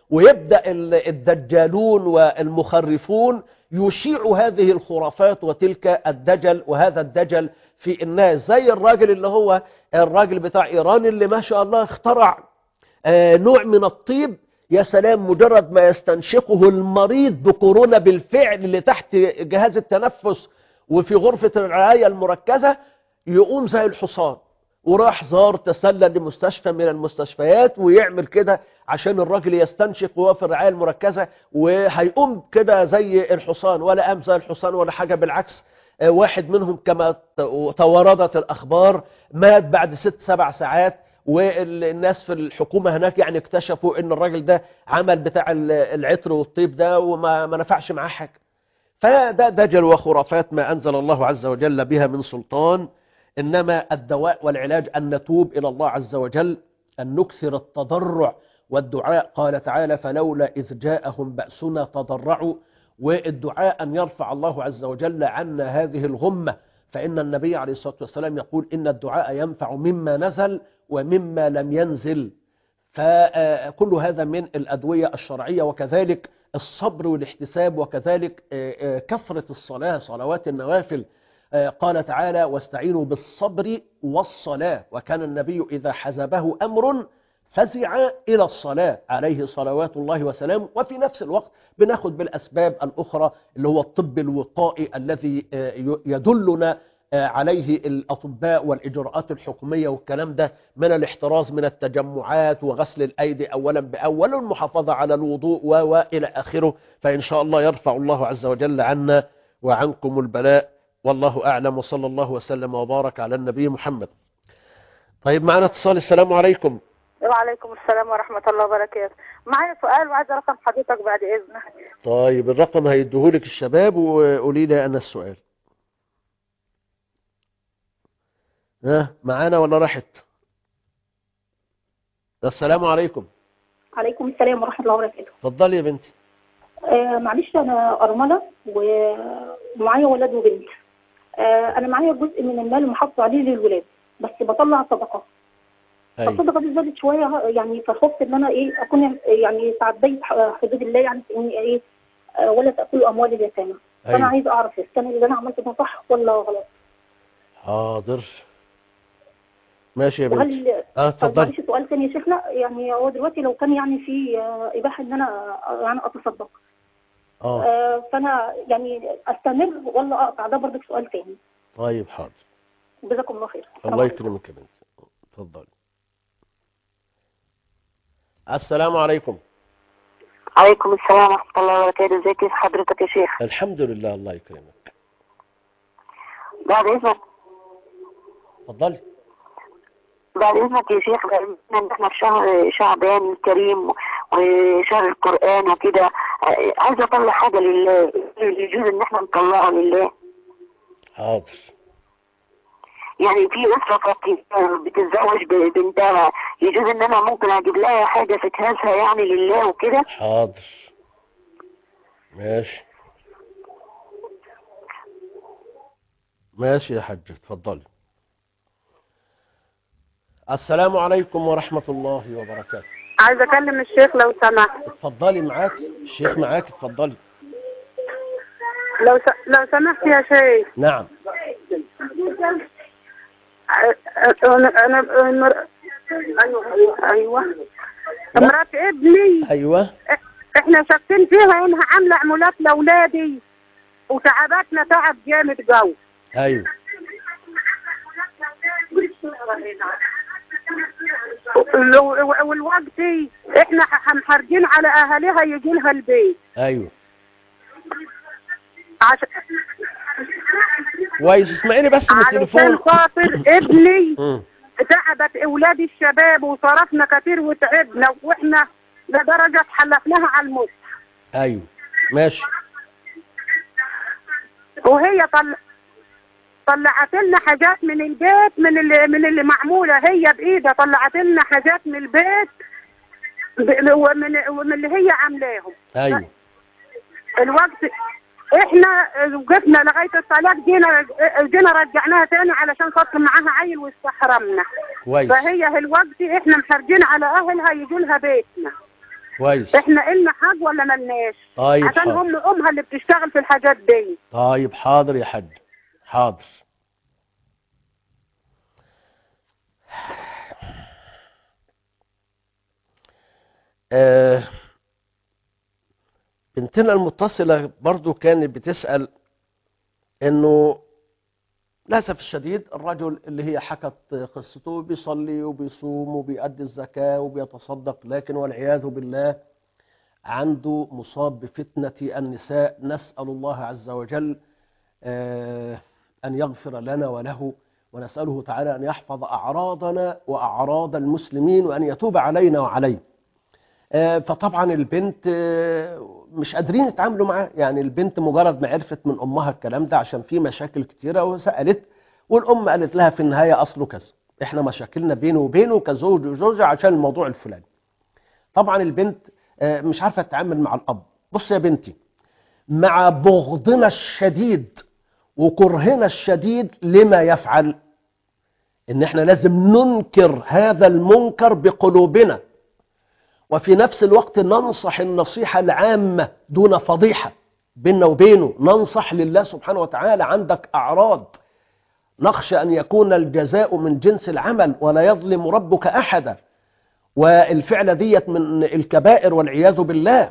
ويبدأ ال- الدجالون والمخرفون يشيعوا هذه الخرافات وتلك الدجل وهذا الدجل في الناس زي الراجل اللي هو الراجل بتاع إيران اللي ما شاء الله اخترع آه، نوع من الطيب يا سلام مجرد ما يستنشقه المريض بكورونا بالفعل اللي تحت جهاز التنفس وفي غرفة الرعاية المركزة يقوم زي الحصان وراح زار تسلل لمستشفى من المستشفيات ويعمل كده عشان الراجل يستنشق وهو في الرعاية المركزة وهيقوم كده زي الحصان ولا قام زي الحصان ولا حاجة بالعكس آه، واحد منهم كما ت- توردت الأخبار مات بعد ست سبع ساعات والناس في الحكومة هناك يعني اكتشفوا ان الراجل ده عمل بتاع ال- العطر والطيب ده وما ما نفعش معاه حاجة فده دجل وخرافات ما أنزل الله عز وجل بها من سلطان إنما الدواء والعلاج أن نتوب إلى الله عز وجل أن نكثر التضرع والدعاء قال تعالى فلولا إذ جاءهم بأسنا تضرعوا والدعاء أن يرفع الله عز وجل عنا هذه الغمة فإن النبي عليه الصلاة والسلام يقول إن الدعاء ينفع مما نزل ومما لم ينزل فكل هذا من الأدوية الشرعية وكذلك الصبر والاحتساب وكذلك آه، آه، كثرة الصلاة صلوات النوافل آه، قال تعالى واستعينوا بالصبر والصلاة وكان النبي إذا حزبه أمر فزع إلى الصلاة عليه صلوات الله وسلامه وفي نفس الوقت بناخد بالأسباب الأخرى اللي هو الطب الوقائي الذي آه، ي- يدلنا آه، عليه الأطباء والإجراءات الحكومية والكلام ده من الاحتراز من التجمعات وغسل الأيدي أولا بأول والمحافظة على الوضوء و- وإلى آخره فإن شاء الله يرفع الله عز وجل عنا وعنكم البلاء والله أعلم وصلى الله وسلم وبارك على النبي محمد طيب معنا اتصال السلام عليكم وعليكم السلام ورحمة الله وبركاته معايا سؤال وعايزة رقم حضرتك بعد إذنك طيب الرقم هيديهولك الشباب وقولي لي أنا السؤال ها معانا ولا راحت السلام عليكم عليكم السلام ورحمة الله وبركاته اتفضلي يا بنتي آه معلش أنا أرملة و- ومعايا ولد وبنت آه أنا معايا جزء من المال محافظة عليه للولاد بس بطلع صدقة أيوة. فالصدقة دي زادت شوية يعني فخفت إن أنا إيه أكون يعني تعديت حدود الله يعني في إني إيه آه ولا تأكلوا أموال اليتامى فأنا أيوة. عايزة أعرف السنة اللي أنا عملته ده صح ولا غلط حاضر ماشي يا بنتي وهل اه طب اتفضلي معلش سؤال تاني يا شيخنا يعني هو دلوقتي لو كان يعني في آه، إباحة إن أنا آه، يعني أتصدق اه آه، فانا يعني استمر ولا اقطع ده برضك سؤال تاني طيب حاضر جزاكم الله خير السلام الله عليكم. يكرمك يا بنتي اتفضلي السلام عليكم عليكم السلام ورحمة الله وبركاته ازيك يا حضرتك يا شيخ الحمد لله الله يكرمك بعد إذنك اتفضلي بعد إذنك يا شيخ بما إن إحنا في شهر شعبان الكريم وشهر القرآن وكده آه، عايزة أطلع حاجة لله يجوز إن إحنا نطلعه لله حاضر يعني في أسرة فقيرة بتتزوج ببنتها يجوز إن أنا ممكن أجيب لها حاجة في كناسها يعني لله وكده حاضر ماشي ماشي يا حاج اتفضلي السلام عليكم ورحمة الله وبركاته عايزة أكلم الشيخ لو سمحت اتفضلي معاك الشيخ معاك اتفضلي لو س... لو سمحت يا شيخ نعم انا انا أنا- ايوه ايوه مرات ابني ايوه احنا شاكين فيها انها عامله عمولات لاولادي وتعبتنا تعب جامد قوي ايوه والوقت احنا ح- محرجين على اهاليها يجي لها البيت ايوه عشان كويس اسمعيني بس من علشان التليفون خاطر ابني مم. تعبت اولاد الشباب وصرفنا كتير وتعبنا واحنا لدرجه حلفناها على الموت ايوه ماشي وهي طل... طلعت لنا حاجات من البيت من اللي من اللي معموله هي بايدها طلعت لنا حاجات من البيت ب... ومن ومن اللي هي عاملاهم ايوه الوقت احنا وقفنا لغايه الصلاه جينا جينا رجعناها تاني علشان خاطر معاها عيل واستحرمنا كويس فهي الوقت احنا محرجين على اهلها يجوا لها بيتنا كويس احنا إلنا حاج ولا ملناش طيب عشان حاضر هم امها اللي بتشتغل في الحاجات دي طيب حاضر يا حاج حاضر آه بنتنا المتصلة برضو كانت بتسأل انه للأسف الشديد الرجل اللي هي حكت قصته بيصلي وبيصوم وبيؤدي الزكاة وبيتصدق لكن والعياذ بالله عنده مصاب بفتنة النساء نسأل الله عز وجل آه، أن يغفر لنا وله ونسأله تعالى أن يحفظ أعراضنا وأعراض المسلمين وأن يتوب علينا وعليه آه، فطبعا البنت آه، مش قادرين يتعاملوا معاه يعني البنت مجرد ما عرفت من أمها الكلام ده عشان في مشاكل كتيرة وسألت والأم قالت لها في النهاية أصله كذا احنا مشاكلنا بينه وبينه كزوج وزوجة عشان الموضوع الفلاني طبعا البنت آه، مش عارفة تتعامل مع الأب بص يا بنتي مع بغضنا الشديد وكرهنا الشديد لما يفعل ان احنا لازم ننكر هذا المنكر بقلوبنا وفي نفس الوقت ننصح النصيحة العامة دون فضيحة بيننا وبينه ننصح لله سبحانه وتعالى عندك أعراض نخشى أن يكون الجزاء من جنس العمل ولا يظلم ربك أحدا والفعل ديت من الكبائر والعياذ بالله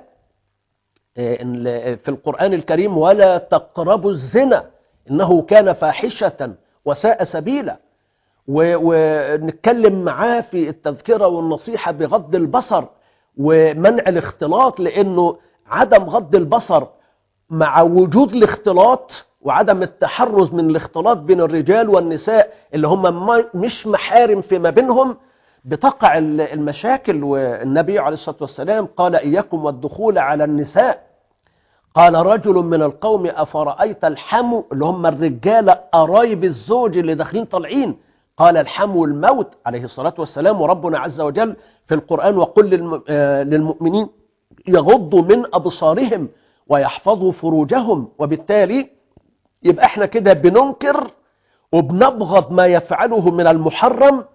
إيه، إن في القرآن الكريم ولا تقربوا الزنا إنه كان فاحشة وساء سبيلا و- ونتكلم معاه في التذكرة والنصيحة بغض البصر ومنع الاختلاط لأنه عدم غض البصر مع وجود الاختلاط وعدم التحرز من الاختلاط بين الرجال والنساء اللي هم ما- مش محارم فيما بينهم بتقع ال- المشاكل والنبي عليه الصلاة والسلام قال إياكم والدخول على النساء قال رجل من القوم أفرأيت الحمو اللي هم الرجال قرايب الزوج اللي داخلين طالعين قال الحمو الموت عليه الصلاة والسلام وربنا عز وجل في القرآن وقل للم- آه، للمؤمنين يغضوا من أبصارهم ويحفظوا فروجهم وبالتالي يبقى احنا كده بننكر وبنبغض ما يفعله من المحرم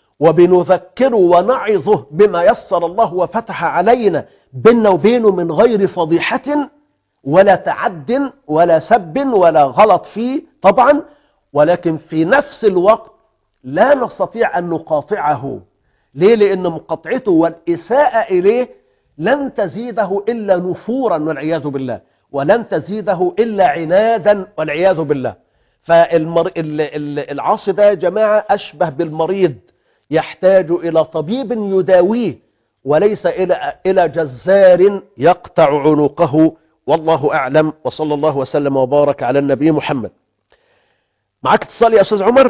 وبنذكره ونعظه بما يسر الله وفتح علينا بيننا وبينه من غير فضيحة ولا تعد ولا سب ولا غلط فيه طبعا ولكن في نفس الوقت لا نستطيع أن نقاطعه ليه؟ لأن مقاطعته والإساءة إليه لن تزيده إلا نفورا والعياذ بالله ولن تزيده إلا عنادا والعياذ بالله فالعاصي ده يا جماعة أشبه بالمريض يحتاج إلى طبيب يداويه وليس إلى إلى جزار يقطع عنقه والله أعلم وصلى الله وسلم وبارك على النبي محمد معك اتصال يا أستاذ عمر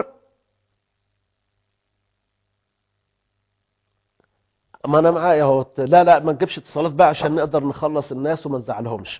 ما أنا معايا اهو لا لا ما نجيبش اتصالات بقى عشان نقدر نخلص الناس وما نزعلهمش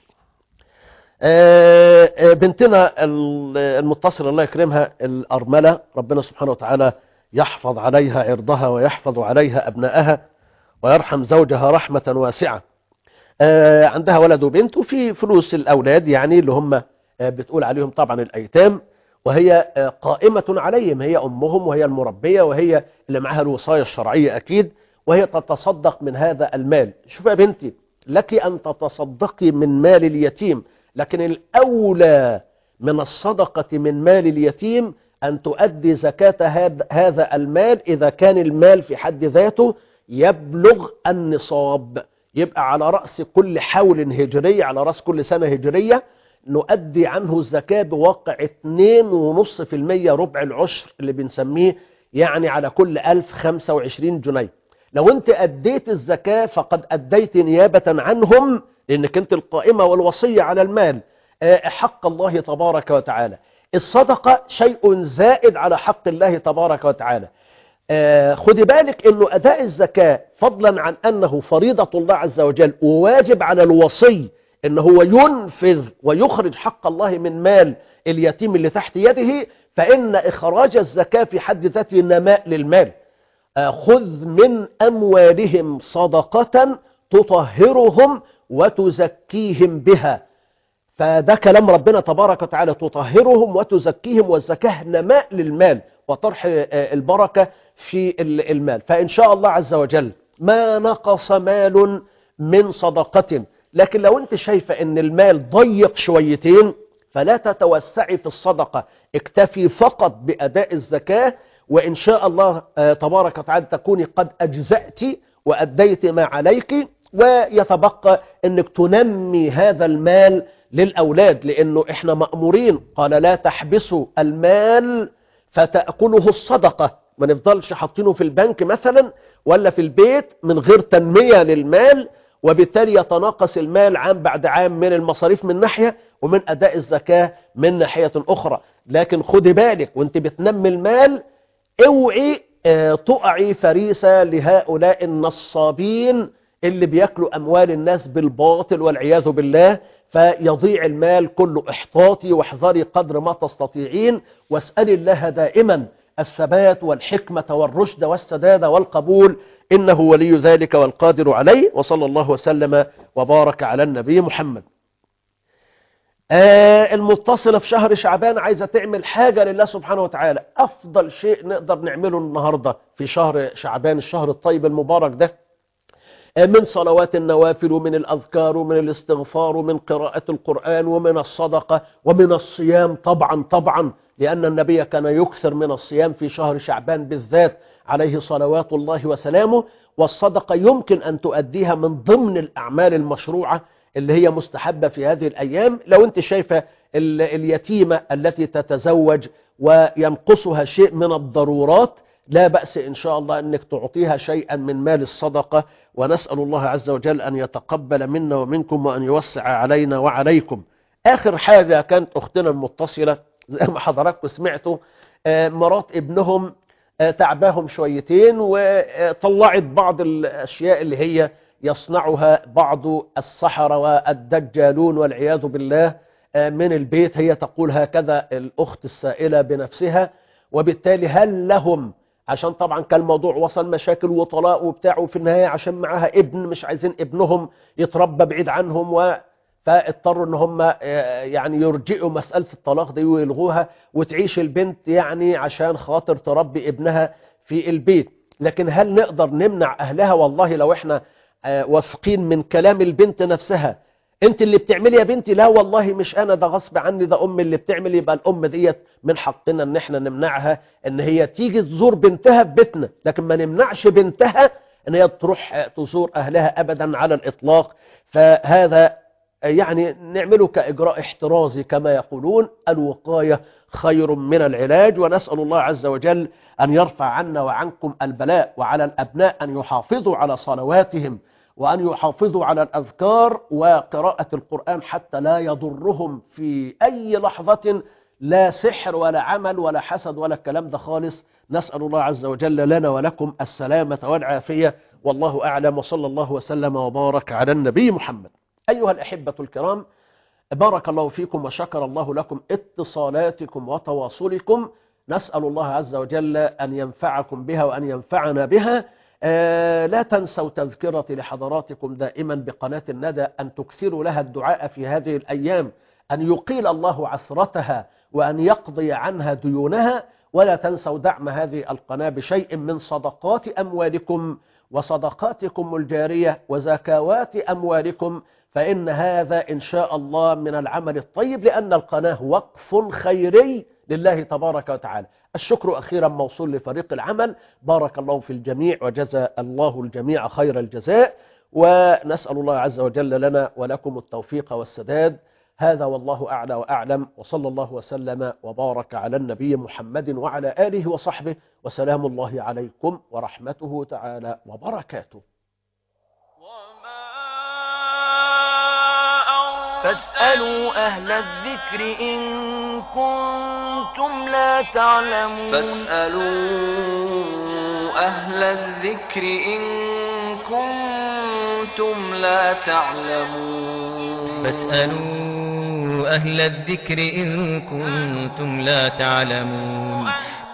آه، آه، بنتنا ال- المتصلة الله يكرمها الأرملة ربنا سبحانه وتعالى يحفظ عليها عرضها ويحفظ عليها أبنائها ويرحم زوجها رحمة واسعة آه، عندها ولد وبنت وفي فلوس الأولاد يعني اللي هم آه، بتقول عليهم طبعا الأيتام وهي آه، قائمة عليهم هي أمهم وهي المربية وهي اللي معها الوصاية الشرعية أكيد وهي تتصدق من هذا المال شوف يا بنتي لك أن تتصدقي من مال اليتيم لكن الأولى من الصدقة من مال اليتيم أن تؤدي زكاة هاد- هذا المال إذا كان المال في حد ذاته يبلغ النصاب يبقى على رأس كل حول هجري على رأس كل سنة هجرية نؤدي عنه الزكاة بواقع 2.5% ربع العشر اللي بنسميه يعني على كل 1025 جنيه لو انت أديت الزكاة فقد أديت نيابة عنهم لأنك انت القائمة والوصية على المال آه، حق الله تبارك وتعالى الصدقة شيء زائد على حق الله تبارك وتعالى آه، خدي بالك انه اداء الزكاة فضلا عن انه فريضة الله عز وجل وواجب على الوصي ان هو ينفذ ويخرج حق الله من مال اليتيم اللي تحت يده فان اخراج الزكاة في حد ذاته نماء للمال آه، خذ من اموالهم صدقة تطهرهم وتزكيهم بها فده كلام ربنا تبارك وتعالى تطهرهم وتزكيهم والزكاة نماء للمال وطرح آه، البركة في ال- المال فإن شاء الله عز وجل ما نقص مال من صدقة لكن لو انت شايفة ان المال ضيق شويتين فلا تتوسعي في الصدقة اكتفي فقط بأداء الزكاة وإن شاء الله آه، تبارك وتعالى تكوني قد أجزأت وأديت ما عليك ويتبقى أنك تنمي هذا المال للأولاد لأنه إحنا مأمورين قال لا تحبسوا المال فتأكله الصدقة ما نفضلش حاطينه في البنك مثلا ولا في البيت من غير تنمية للمال وبالتالي يتناقص المال عام بعد عام من المصاريف من ناحية ومن أداء الزكاة من ناحية أخرى لكن خدي بالك وانت بتنمي المال اوعي آه، تقعي فريسة لهؤلاء النصابين اللي بياكلوا أموال الناس بالباطل والعياذ بالله فيضيع المال كله احتاطي واحذري قدر ما تستطيعين واسألي الله دائما الثبات والحكمة والرشد والسداد والقبول إنه ولي ذلك والقادر عليه وصلى الله وسلم وبارك على النبي محمد آه المتصلة في شهر شعبان عايزة تعمل حاجة لله سبحانه وتعالى أفضل شيء نقدر نعمله النهاردة في شهر شعبان الشهر الطيب المبارك ده آه من صلوات النوافل ومن الأذكار ومن الاستغفار ومن قراءة القرآن ومن الصدقة ومن الصيام طبعا طبعا لأن النبي كان يكثر من الصيام في شهر شعبان بالذات عليه صلوات الله وسلامه والصدقة يمكن أن تؤديها من ضمن الأعمال المشروعة اللي هي مستحبة في هذه الأيام لو أنت شايفة ال- اليتيمة التي تتزوج وينقصها شيء من الضرورات لا بأس إن شاء الله أنك تعطيها شيئا من مال الصدقة ونسأل الله عز وجل أن يتقبل منا ومنكم وأن يوسع علينا وعليكم آخر حاجة كانت أختنا المتصلة زي ما حضراتكم سمعتوا آه، مرات ابنهم آه، تعباهم شويتين وطلعت بعض الأشياء اللي هي يصنعها بعض السحرة والدجالون والعياذ بالله آه، من البيت هي تقول هكذا الأخت السائلة بنفسها وبالتالي هل لهم عشان طبعا كان الموضوع وصل مشاكل وطلاق وبتاع وفي النهاية عشان معاها ابن مش عايزين ابنهم يتربى بعيد عنهم و فاضطروا ان هم آه، يعني يرجئوا مسألة الطلاق دي ويلغوها وتعيش البنت يعني عشان خاطر تربي ابنها في البيت لكن هل نقدر نمنع اهلها والله لو احنا آه، واثقين من كلام البنت نفسها انت اللي بتعملي يا بنتي لا والله مش انا ده غصب عني ده امي اللي بتعمل يبقى الام ديت من حقنا ان احنا نمنعها ان هي تيجي تزور بنتها في بيتنا لكن ما نمنعش بنتها ان هي تروح آه، تزور اهلها ابدا على الاطلاق فهذا يعني نعمله كإجراء احترازي كما يقولون الوقاية خير من العلاج ونسأل الله عز وجل أن يرفع عنا وعنكم البلاء وعلى الأبناء أن يحافظوا على صلواتهم وأن يحافظوا على الأذكار وقراءة القرآن حتى لا يضرهم في أي لحظة لا سحر ولا عمل ولا حسد ولا الكلام ده خالص نسأل الله عز وجل لنا ولكم السلامة والعافية والله أعلم وصلى الله وسلم وبارك على النبي محمد أيها الأحبة الكرام بارك الله فيكم وشكر الله لكم اتصالاتكم وتواصلكم نسأل الله عز وجل أن ينفعكم بها وأن ينفعنا بها آه، لا تنسوا تذكرتي لحضراتكم دائما بقناة الندى أن تكثروا لها الدعاء في هذه الأيام أن يقيل الله عسرتها وأن يقضي عنها ديونها ولا تنسوا دعم هذه القناة بشيء من صدقات أموالكم وصدقاتكم الجارية وزكوات أموالكم فإن هذا إن شاء الله من العمل الطيب لأن القناة وقف خيري لله تبارك وتعالى الشكر أخيرا موصول لفريق العمل بارك الله في الجميع وجزى الله الجميع خير الجزاء ونسأل الله عز وجل لنا ولكم التوفيق والسداد هذا والله أعلى وأعلم وصلى الله وسلم وبارك على النبي محمد وعلى آله وصحبه وسلام الله عليكم ورحمته تعالى وبركاته فاسألوا أهل الذكر إن كنتم لا تعلمون فاسألوا أهل الذكر إن كنتم لا تعلمون فاسألوا أهل الذكر إن كنتم لا تعلمون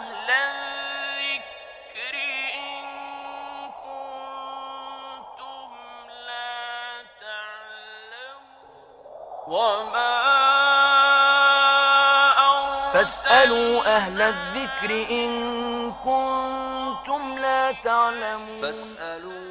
وما فاسألوا أهل الذكر إن كنتم لا تعلمون فاسألوا